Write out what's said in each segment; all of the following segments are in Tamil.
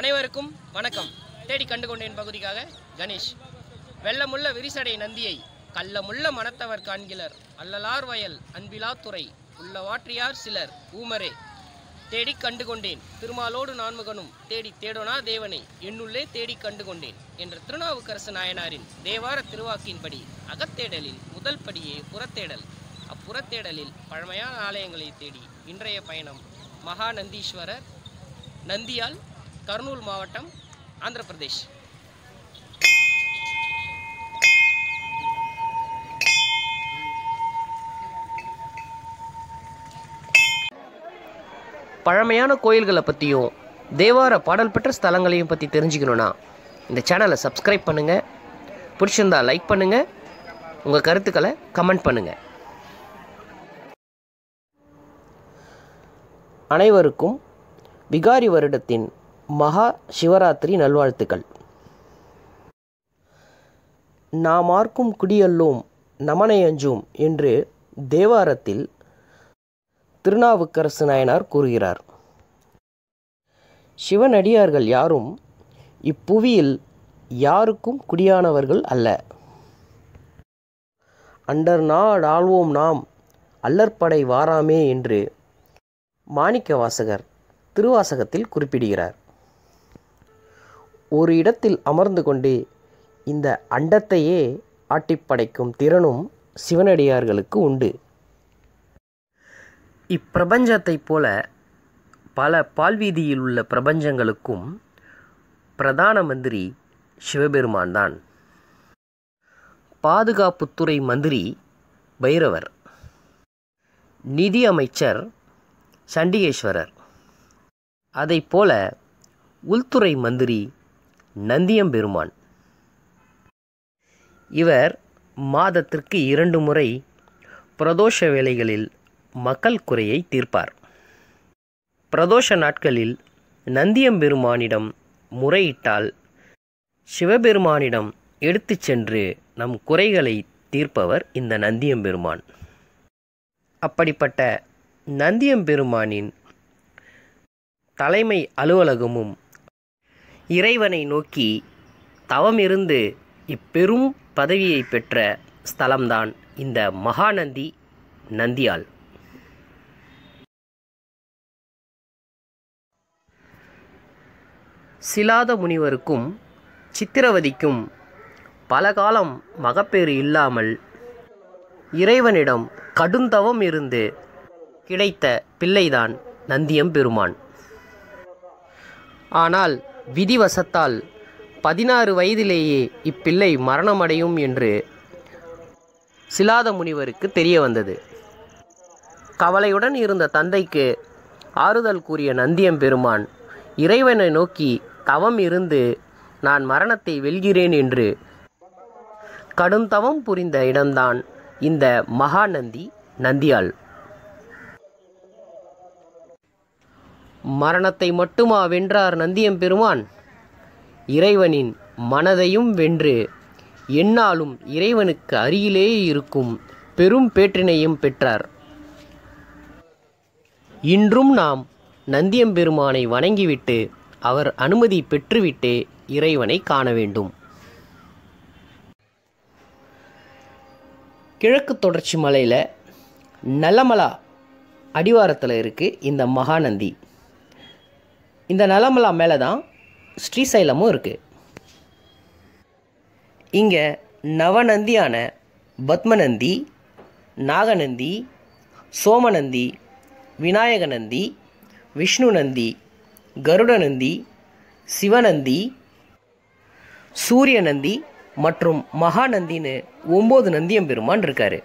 அனைவருக்கும் வணக்கம் தேடி கண்டு கொண்டேன் பகுதிக்காக கணேஷ் வெள்ளமுள்ள விரிசடை நந்தியை கள்ளமுள்ள மனத்தவர் காண்கிலர் அல்லலார் வயல் அன்பிலாத்துறை உள்ளவாற்றியார் சிலர் ஊமரே தேடி கண்டு கொண்டேன் திருமாலோடு நான்முகனும் தேடி தேடோனா தேவனை என்னுள்ளே தேடி கண்டு கொண்டேன் என்ற திருநாவுக்கரசு நாயனாரின் தேவார திருவாக்கின்படி அகத்தேடலில் முதல் படியே புறத்தேடல் அப்புறத்தேடலில் பழமையான ஆலயங்களை தேடி இன்றைய பயணம் மகாநந்தீஸ்வரர் நந்தியால் கர்னூல் மாவட்டம் ஆந்திர பிரதேஷ் பழமையான கோயில்களை பற்றியும் தேவார பாடல் பெற்ற ஸ்தலங்களையும் பற்றி தெரிஞ்சுக்கணுன்னா இந்த சேனலை சப்ஸ்கிரைப் பண்ணுங்கள் பிடிச்சிருந்தா லைக் பண்ணுங்கள் உங்கள் கருத்துக்களை கமெண்ட் பண்ணுங்கள் அனைவருக்கும் விகாரி வருடத்தின் மகா சிவராத்திரி நல்வாழ்த்துக்கள் நாமார்க்கும் குடியல்லோம் நமனையஞ்சும் என்று தேவாரத்தில் திருநாவுக்கரசு நாயனார் கூறுகிறார் சிவனடியார்கள் யாரும் இப்புவியில் யாருக்கும் குடியானவர்கள் அல்ல அண்டர் நாடு ஆள்வோம் நாம் அல்லற்படை வாராமே என்று மாணிக்க வாசகர் திருவாசகத்தில் குறிப்பிடுகிறார் ஒரு இடத்தில் அமர்ந்து கொண்டே இந்த அண்டத்தையே ஆட்டிப்படைக்கும் திறனும் சிவனடியார்களுக்கு உண்டு இப்பிரபஞ்சத்தைப் போல பல பால்வீதியில் உள்ள பிரபஞ்சங்களுக்கும் பிரதான மந்திரி சிவபெருமான் தான் பாதுகாப்புத்துறை மந்திரி பைரவர் நிதி அமைச்சர் சண்டிகேஸ்வரர் அதைப்போல உள்துறை மந்திரி நந்தியம்பெருமான் இவர் மாதத்திற்கு இரண்டு முறை பிரதோஷ வேளைகளில் மக்கள் குறையை தீர்ப்பார் பிரதோஷ நாட்களில் நந்தியம்பெருமானிடம் முறையிட்டால் சிவபெருமானிடம் எடுத்துச் சென்று நம் குறைகளை தீர்ப்பவர் இந்த நந்தியம்பெருமான் அப்படிப்பட்ட நந்தியம்பெருமானின் தலைமை அலுவலகமும் இறைவனை நோக்கி தவமிருந்து இப்பெரும் பதவியை பெற்ற ஸ்தலம்தான் இந்த மகாநந்தி நந்தியால் சிலாத முனிவருக்கும் சித்திரவதிக்கும் பல காலம் மகப்பேறு இல்லாமல் இறைவனிடம் கடுந்தவம் இருந்து கிடைத்த பிள்ளைதான் நந்தியம் பெருமான் ஆனால் விதிவசத்தால் பதினாறு வயதிலேயே இப்பிள்ளை மரணமடையும் என்று சிலாத முனிவருக்கு தெரிய வந்தது கவலையுடன் இருந்த தந்தைக்கு ஆறுதல் கூறிய நந்தியம் பெருமான் இறைவனை நோக்கி தவம் இருந்து நான் மரணத்தை வெல்கிறேன் என்று கடுந்தவம் புரிந்த இடம்தான் இந்த மகாநந்தி நந்தியால் மரணத்தை மட்டுமா வென்றார் நந்தியம் பெருமான் இறைவனின் மனதையும் வென்று எந்நாளும் இறைவனுக்கு அருகிலே இருக்கும் பெரும் பேற்றினையும் பெற்றார் இன்றும் நாம் நந்தியம்பெருமானை வணங்கிவிட்டு அவர் அனுமதி பெற்றுவிட்டே இறைவனை காண வேண்டும் கிழக்கு தொடர்ச்சி மலையில் நலமலா அடிவாரத்தில் இருக்குது இந்த மகாநந்தி இந்த நலமலா மேலே தான் ஸ்ரீசைலமும் இருக்குது இங்கே நவநந்தியான பத்மநந்தி நாகநந்தி சோமநந்தி விநாயகநந்தி விஷ்ணுநந்தி கருடநந்தி சிவநந்தி சூரியநந்தி மற்றும் மகாநந்தின்னு ஒம்பது நந்தியம்பெருமான் இருக்கார்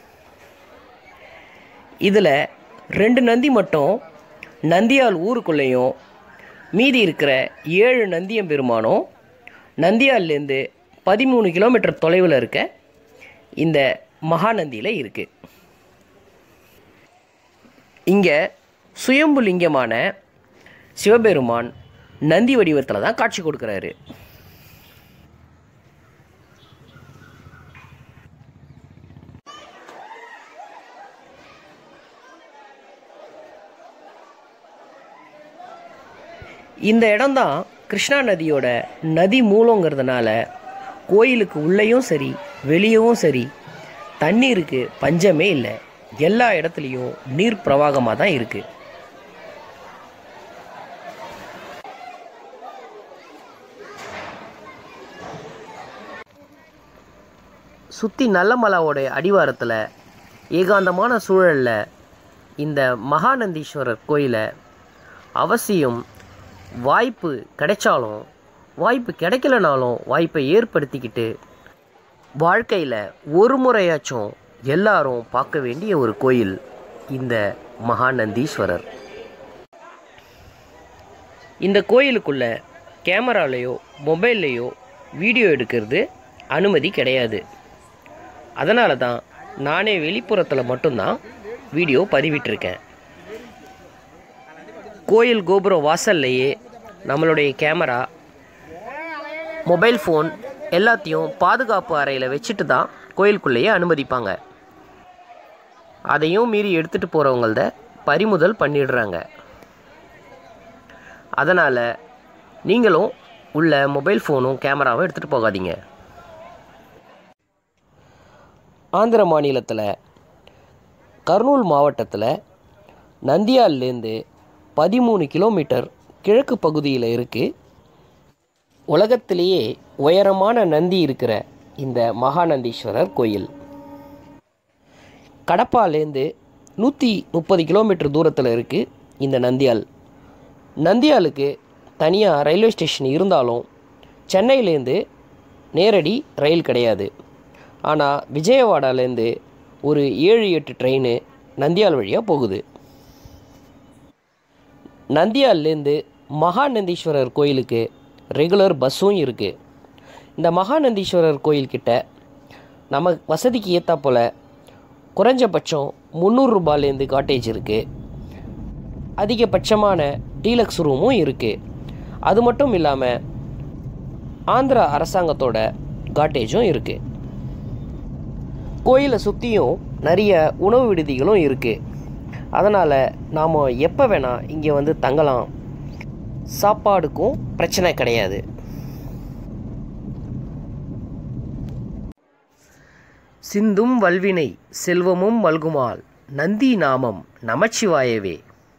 இதில் ரெண்டு நந்தி மட்டும் நந்தியால் ஊருக்குள்ளேயும் மீதி இருக்கிற ஏழு நந்தியம்பெருமானும் நந்தியால்லேருந்து பதிமூணு கிலோமீட்டர் தொலைவில் இருக்க இந்த மகாநந்தியில் இருக்குது இங்கே சுயம்பு லிங்கமான சிவபெருமான் நந்தி வடிவத்தில் தான் காட்சி கொடுக்குறாரு இந்த இடம்தான் கிருஷ்ணா நதியோட நதி மூலங்கிறதுனால கோயிலுக்கு உள்ளேயும் சரி வெளியவும் சரி தண்ணீருக்கு பஞ்சமே இல்லை எல்லா இடத்துலையும் நீர் பிரவாகமாக தான் இருக்குது சுற்றி நல்லமலாவோட அடிவாரத்தில் ஏகாந்தமான சூழலில் இந்த மகாநந்தீஸ்வரர் கோயிலை அவசியம் வாய்ப்பு கிடைச்சாலும் வாய்ப்பு கிடைக்கலனாலும் வாய்ப்பை ஏற்படுத்திக்கிட்டு வாழ்க்கையில் ஒரு முறையாச்சும் எல்லாரும் பார்க்க வேண்டிய ஒரு கோயில் இந்த மகாநந்தீஸ்வரர் இந்த கோயிலுக்குள்ள கேமராலேயோ மொபைல்லையோ வீடியோ எடுக்கிறது அனுமதி கிடையாது அதனால தான் நானே வெளிப்புறத்தில் மட்டும்தான் வீடியோ பதிவிட்டிருக்கேன் கோயில் கோபுரம் வாசல்லையே நம்மளுடைய கேமரா மொபைல் ஃபோன் எல்லாத்தையும் பாதுகாப்பு அறையில் வச்சுட்டு தான் கோயிலுக்குள்ளேயே அனுமதிப்பாங்க அதையும் மீறி எடுத்துகிட்டு போகிறவங்கள்த பறிமுதல் பண்ணிடுறாங்க அதனால் நீங்களும் உள்ள மொபைல் ஃபோனும் கேமராவும் எடுத்துகிட்டு போகாதீங்க ஆந்திர மாநிலத்தில் கர்னூல் மாவட்டத்தில் நந்தியால்லேருந்து பதிமூணு கிலோமீட்டர் கிழக்கு பகுதியில் இருக்குது உலகத்திலேயே உயரமான நந்தி இருக்கிற இந்த மகாநந்தீஸ்வரர் கோயில் கடப்பாலேருந்து நூற்றி முப்பது கிலோமீட்டர் தூரத்தில் இருக்குது இந்த நந்தியால் நந்தியாலுக்கு தனியாக ரயில்வே ஸ்டேஷன் இருந்தாலும் சென்னையிலேருந்து நேரடி ரயில் கிடையாது ஆனால் விஜயவாடாலேருந்து ஒரு ஏழு எட்டு ட்ரெயின் நந்தியால் வழியாக போகுது நந்தியால்லேருந்து மகாநந்தீஸ்வரர் கோயிலுக்கு ரெகுலர் பஸ்ஸும் இருக்குது இந்த மகாநந்தீஸ்வரர் கோயில்கிட்ட நம்ம வசதிக்கு ஏற்றா போல் குறைஞ்சபட்சம் முந்நூறுரூபாலேருந்து காட்டேஜ் இருக்குது அதிகபட்சமான டீலக்ஸ் ரூமும் இருக்குது அது மட்டும் இல்லாமல் ஆந்திரா அரசாங்கத்தோட காட்டேஜும் இருக்குது கோயிலை சுற்றியும் நிறைய உணவு விடுதிகளும் இருக்குது அதனால் நாம் எப்போ வேணால் இங்கே வந்து தங்கலாம் சாப்பாடுக்கும் பிரச்சனை கிடையாது சிந்தும் வல்வினை செல்வமும் மல்குமால் நந்தி நாமம் நமச்சிவாயவே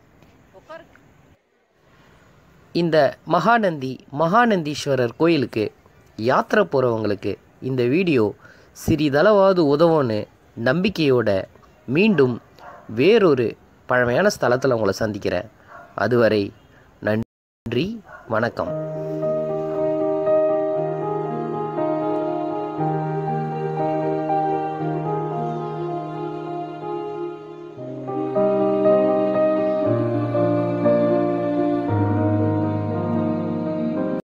இந்த மகாநந்தி மகாநந்தீஸ்வரர் கோயிலுக்கு யாத்திரை போகிறவங்களுக்கு இந்த வீடியோ சிறிதளவாவது உதவும்னு நம்பிக்கையோட மீண்டும் வேறொரு பழமையான ஸ்தலத்தில் உங்களை சந்திக்கிறேன் அதுவரை நன்றி வணக்கம்